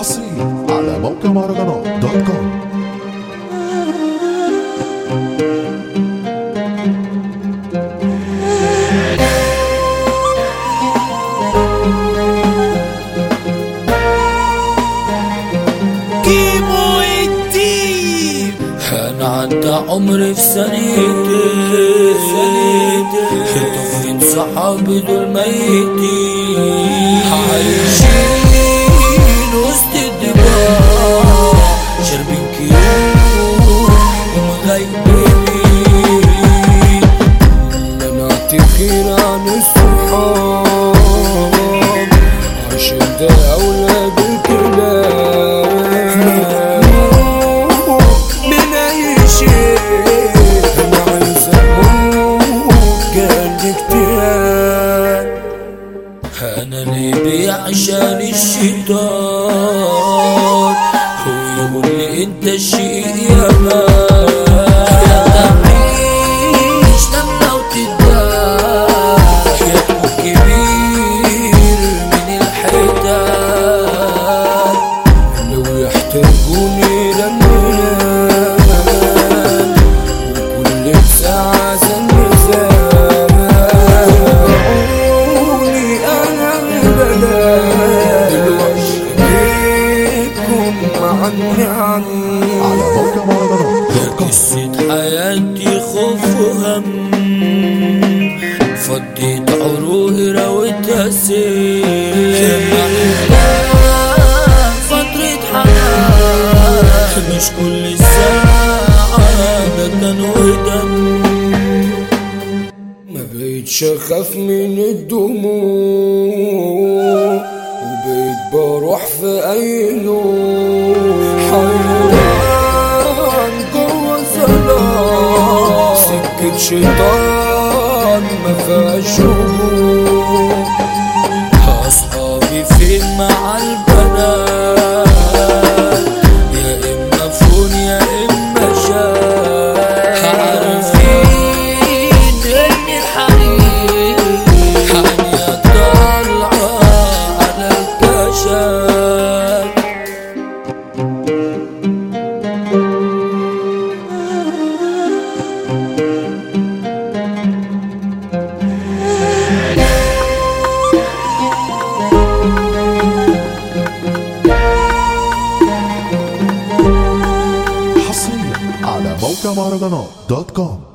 حصريا على موقع مهرجانات دوت كوم كيمو الديب انا عدى عمري في ثانيتين طفين صحابي دول ميتين عايشين وسط الدماء شاربين كيوت ومغيبين منعت خير عن الصحاب عشان ده اولاد الكلاب من اي شيء انا عايز اموت قال اكتئاب انا اللي بيعشان الشيطان هو يقول لي انت الشيء يا مان تعيش لما وتدار يا كبير من الحيتان لو يحتاجوني للميلاد وكل ساعة زنزاني أنا البلاد الوحش بيكم عني عني على موقع مهرجانات دوت كوم قصة حياتي خوف وهم فضيت عروقي رويتها سيل فترة حياة مش كل ساعة ده كان ودم ما بقيتش اخاف من الدموع وبقيت بروح في اي نوم حيران جوه ظلام سكة شيطان ما فيهاش هجوم اصحابي فين مع البنات يا اما فون يا اما شات عارفين ان الحريق حامية طالعة على الكشاف حصريا على موقع مهرجانات دوت كوم